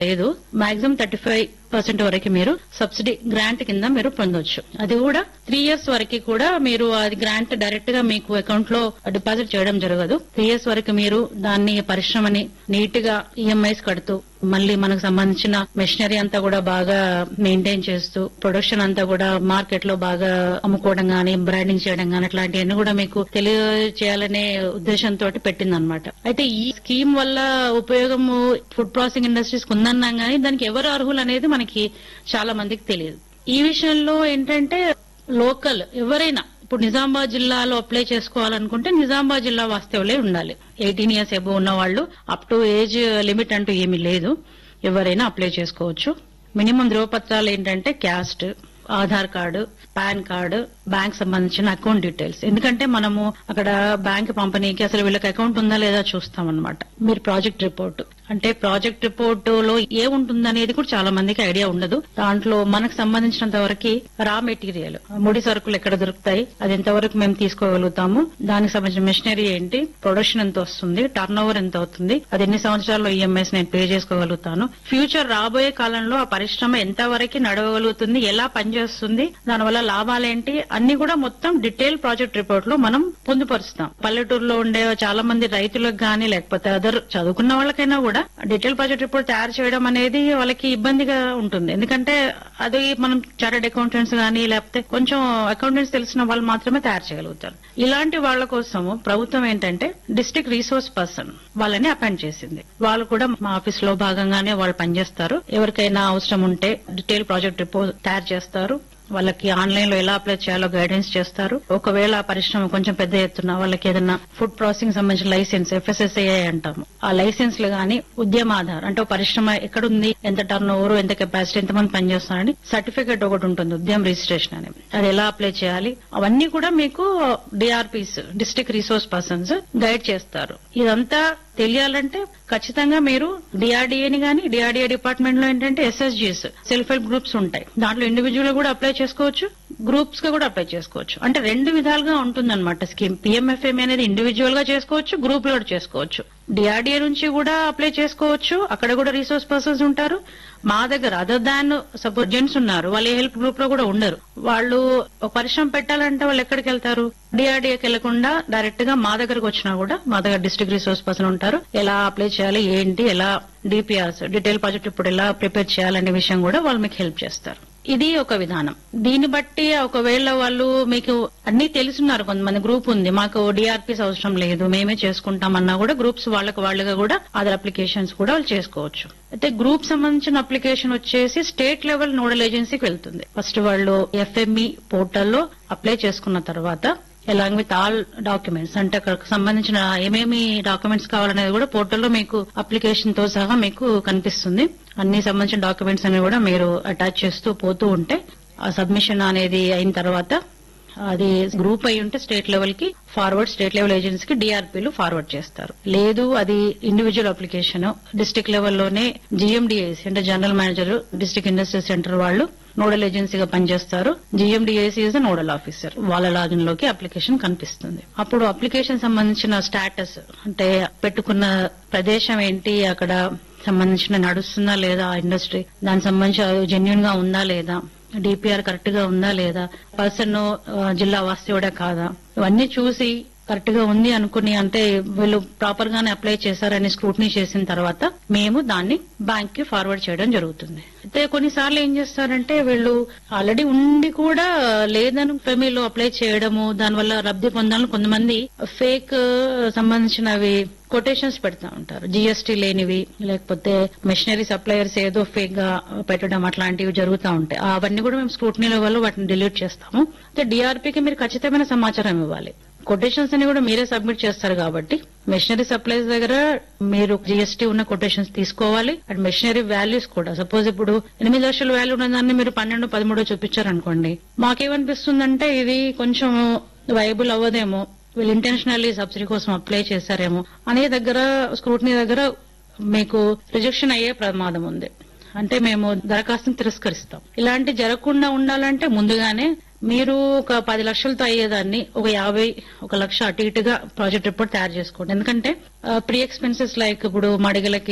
లేదు maximum thirty five percent వరకు మీరు సబ్సిడీ గ్రాంట్ కింద మీరు పొందొచ్చు అది కూడా త్రీ ఇయర్స్ వరకు కూడా మీరు అది గ్రాంట్ డైరెక్ట్ గా మీకు అకౌంట్ లో డిపాజిట్ చేయడం జరగదు త్రీ ఇయర్స్ వరకు మీరు దాన్ని పరిశ్రమని నీట్ గా ఈఎంఐస్ కడుతూ మళ్ళీ మనకు సంబంధించిన మెషినరీ అంతా కూడా బాగా మెయింటైన్ చేస్తూ ప్రొడక్షన్ అంతా కూడా మార్కెట్ లో బాగా అమ్ముకోవడం గానీ బ్రాండింగ్ చేయడం గానీ అట్లాంటివన్నీ కూడా మీకు తెలియజేయాలనే ఉద్దేశంతో పెట్టిందనమాట అయితే ఈ స్కీమ్ వల్ల ఉపయోగము ఫుడ్ ప్రాసెసింగ్ ఇండస్ట్రీస్ ఉందన్నాం గానీ దానికి ఎవరు అర్హులు అనేది మనకి చాలా మందికి తెలియదు ఈ విషయంలో ఏంటంటే లోకల్ ఎవరైనా ఇప్పుడు నిజామాబాద్ జిల్లాలో అప్లై చేసుకోవాలనుకుంటే నిజామాబాద్ జిల్లా వాస్తవులే ఉండాలి ఎయిటీన్ ఇయర్స్ ఎబో ఉన్న వాళ్ళు అప్ టు ఏజ్ లిమిట్ అంటూ ఏమీ లేదు ఎవరైనా అప్లై చేసుకోవచ్చు మినిమం ధ్రువపత్రాలు ఏంటంటే caste Aadhaar card PAN card bank సంబంధించిన అకౌంట్ డీటెయిల్స్ ఎందుకంటే మనము అక్కడ బ్యాంక్ పంపిణీకి అసలు వీళ్ళకి అకౌంట్ ఉందా లేదా చూస్తాం అనమాట మీరు ప్రాజెక్ట్ రిపోర్ట్ అంటే ప్రాజెక్ట్ రిపోర్ట్ లో ఏముంటుంది అనేది కూడా చాలా మందికి ఐడియా ఉండదు దాంట్లో మనకు సంబంధించినంత వరకు రా మెటీరియల్ ముడి సరుకులు ఎక్కడ దొరుకుతాయి అది ఎంతవరకు మేము తీసుకోగలుగుతాము దానికి సంబంధించిన మెషినరీ ఏంటి ప్రొడక్షన్ ఎంత వస్తుంది టర్న్ ఓవర్ ఎంత అవుతుంది అది ఎన్ని సంవత్సరాల్లో ఈఎంఐస్ నేను పే చేసుకోగలుగుతాను ఫ్యూచర్ రాబోయే కాలంలో ఆ పరిశ్రమ ఎంత వరకు నడవగలుగుతుంది ఎలా పనిచేస్తుంది దానివల్ల లాభాలేంటి అన్ని కూడా మొత్తం డీటెయిల్ ప్రాజెక్ట్ రిపోర్ట్ లో మనం పొందుపరుస్తాం పల్లెటూరులో ఉండే చాలా మంది రైతులకు గానీ లేకపోతే అదర్ చదువుకున్న వాళ్ళకైనా కూడా డీటెయిల్ ప్రాజెక్ట్ రిపోర్ట్ తయారు చేయడం అనేది వాళ్ళకి ఇబ్బందిగా ఉంటుంది ఎందుకంటే అది మనం చార్టెడ్ అకౌంటెంట్స్ గానీ లేకపోతే కొంచెం అకౌంటెంట్స్ తెలిసిన వాళ్ళు మాత్రమే తయారు చేయగలుగుతారు ఇలాంటి వాళ్ళ కోసం ప్రభుత్వం ఏంటంటే డిస్ట్రిక్ట్ రీసోర్స్ పర్సన్ వాళ్ళని అపాయింట్ చేసింది వాళ్ళు కూడా మా ఆఫీస్ లో భాగంగానే వాళ్ళు పనిచేస్తారు ఎవరికైనా అవసరం ఉంటే డీటెయిల్ ప్రాజెక్ట్ రిపోర్ట్ తయారు చేస్తారు వాళ్ళకి ఆన్లైన్ లో ఎలా అప్లై చేయాలో గైడెన్స్ చేస్తారు ఒకవేళ ఆ పరిశ్రమ కొంచెం పెద్ద ఎత్తున వాళ్ళకి ఏదైనా ఫుడ్ ప్రాసెసింగ్ సంబంధించిన లైసెన్స్ ఎఫ్ఎస్ఎస్ఏ అంటాము ఆ లైసెన్స్ లు గానీ ఉద్యమాధార్ అంటే ఒక పరిశ్రమ ఎక్కడుంది ఎంత టర్న్ ఓవర్ ఎంత కెపాసిటీ ఎంత మంది పనిచేస్తున్నారని సర్టిఫికేట్ ఒకటి ఉంటుంది ఉద్యమ రిజిస్ట్రేషన్ అని అది ఎలా అప్లై చేయాలి అవన్నీ కూడా మీకు DRPs district resource persons guide చేస్తారు ఇదంతా తెలియాలంటే ఖచ్చితంగా మీరు డిఆర్డీఏని గానీ డిఆర్డీఏ డిపార్ట్మెంట్ లో ఏంటంటే ఎస్ఎస్జీస్ సెల్ఫ్ హెల్ప్ గ్రూప్స్ ఉంటాయి దాంట్లో ఇండివిజువల్ కూడా అప్లై చేసుకోవచ్చు గ్రూప్స్ గా కూడా అప్లై చేసుకోవచ్చు అంటే రెండు విధాలుగా ఉంటుందన్నమాట స్కీమ్ పిఎంఎఫ్ఎం అనేది ఇండివిజువల్ గా చేసుకోవచ్చు గ్రూప్ లో కూడా చేసుకోవచ్చు డిఆర్డీఏ నుంచి కూడా అప్లై చేసుకోవచ్చు అక్కడ కూడా రిసోర్స్ పర్సన్స్ ఉంటారు మా దగ్గర అదర్ దాన్ సపోజ్ జెంట్స్ ఉన్నారు వాళ్ళు ఏ హెల్ప్ గ్రూప్ లో కూడా ఉండరు వాళ్ళు ఒక పరిశ్రమ పెట్టాలంటే వాళ్ళు ఎక్కడికి వెళ్తారు డిఆర్డీఏకి వెళ్లకుండా డైరెక్ట్ గా మా దగ్గరకు వచ్చినా కూడా మా దగ్గర డిస్ట్రిక్ట్ రిసోర్స్ పర్సన్ ఉంటారు ఎలా అప్లై చేయాలి ఏంటి ఎలా డిపిఆర్స్ డీటెయిల్ ప్రాజెక్ట్ ఇప్పుడు ఎలా ప్రిపేర్ చేయాలనే విషయం కూడా వాళ్ళు మీకు హెల్ప్ చేస్తారు ఇది ఒక విధానం దీన్ని బట్టి ఒకవేళ వాళ్ళు మీకు అన్ని తెలుసున్నారు కొంతమంది గ్రూప్ ఉంది మాకు డిఆర్పీస్ అవసరం లేదు మేమే చేసుకుంటామన్నా కూడా గ్రూప్స్ వాళ్ళకి వాళ్ళుగా కూడా అదర్ అప్లికేషన్స్ కూడా వాళ్ళు చేసుకోవచ్చు అయితే గ్రూప్ సంబంధించిన అప్లికేషన్ వచ్చేసి స్టేట్ లెవెల్ నోడల్ ఏజెన్సీకి వెళ్తుంది ఫస్ట్ వాళ్ళు ఎఫ్ఎంఈ పోర్టల్లో అప్లై చేసుకున్న తర్వాత అలాంగ్ విత్ ఆల్ డాక్యుమెంట్స్ అంటే అక్కడ సంబంధించిన ఏమేమి డాక్యుమెంట్స్ కావాలనేది కూడా పోర్టల్లో మీకు అప్లికేషన్ తో సహా మీకు కనిపిస్తుంది అన్ని సంబంధించిన డాక్యుమెంట్స్ అన్ని కూడా మీరు అటాచ్ చేస్తూ పోతూ ఉంటే ఆ సబ్మిషన్ అనేది అయిన తర్వాత అది గ్రూప్ అయి ఉంటే స్టేట్ లెవెల్ కి ఫార్వర్డ్ స్టేట్ లెవెల్ ఏజెన్సీ కి డిఆర్పీలు ఫార్వర్డ్ చేస్తారు లేదు అది ఇండివిజువల్ అప్లికేషన్ డిస్ట్రిక్ట్ లెవెల్లోనే జిఎండిఏసి అంటే general manager district industry centre వాళ్ళు నోడల్ ఏజెన్సీగా పనిచేస్తారు జిఎండిఏసీ ఇస్ నోడల్ ఆఫీసర్ వాళ్ళ లాగిన్ లోకి అప్లికేషన్ కనిపిస్తుంది అప్పుడు అప్లికేషన్ సంబంధించిన స్టాటస్ అంటే పెట్టుకున్న ప్రదేశం ఏంటి అక్కడ సంబంధించిన నడుస్తుందా లేదా ఆ ఇండస్ట్రీ దానికి సంబంధించి జెన్యున్ గా ఉందా లేదా డిపిఆర్ కరెక్ట్ గా ఉందా లేదా పర్సన్ జిల్లా వాస్తవుడా కాదా ఇవన్నీ చూసి కరెక్ట్ గా ఉంది అనుకుని అంటే వీళ్ళు ప్రాపర్ గానే అప్లై చేశారని స్క్రూటినీ చేసిన తర్వాత మేము దాన్ని బ్యాంక్ కి ఫార్వర్డ్ చేయడం జరుగుతుంది అయితే కొన్నిసార్లు ఏం చేస్తారంటే వీళ్ళు ఆల్రెడీ ఉండి కూడా లేదని ఫెమీలో అప్లై చేయడము దానివల్ల లబ్ధి పొందాలని కొంతమంది ఫేక్ సంబంధించినవి కొటేషన్స్ పెడతా ఉంటారు జిఎస్టీ లేనివి లేకపోతే మెషినరీ సప్లయర్స్ ఏదో ఫేక్ గా పెట్టడం అట్లాంటివి జరుగుతూ ఉంటాయి అవన్నీ కూడా మేము స్క్రూటినీ లెవెల్లో వాటిని డిలీట్ చేస్తాము అయితే డిఆర్పీకి మీరు ఖచ్చితమైన సమాచారం ఇవ్వాలి కొటేషన్స్ అని కూడా మీరే సబ్మిట్ చేస్తారు కాబట్టి మెషినరీ సప్లైస్ దగ్గర మీరు జిఎస్టీ ఉన్న కొటేషన్స్ తీసుకోవాలి అండ్ మెషినరీ వాల్యూస్ కూడా సపోజ్ ఇప్పుడు ఎనిమిది లక్షల వాల్యూ ఉన్న దాన్ని మీరు పన్నెండు పదమూడు చూపించారనుకోండి మాకేమనిపిస్తుందంటే ఇది కొంచెం వైబుల్ అవ్వదేమో వీళ్ళు ఇంటెన్షనల్లీ సబ్సిడీ కోసం అప్లై చేశారేమో అనే దగ్గర స్క్రూటినీ దగ్గర మీకు రిజెక్షన్ అయ్యే ప్రమాదం ఉంది అంటే మేము దరఖాస్తుని తిరస్కరిస్తాం ఇలాంటి జరగకుండా ఉండాలంటే ముందుగానే మీరు ఒక పది లక్షలతో అయ్యేదాన్ని ఒక యాభై ఒక లక్ష అటు ఇటుగా ప్రాజెక్ట్ రిపోర్ట్ తయారు చేసుకోండి ఎందుకంటే ప్రీ ఎక్స్పెన్సెస్ లైక్ ఇప్పుడు మడిగలకి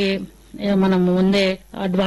మనం ముందే అడ్వాన్స్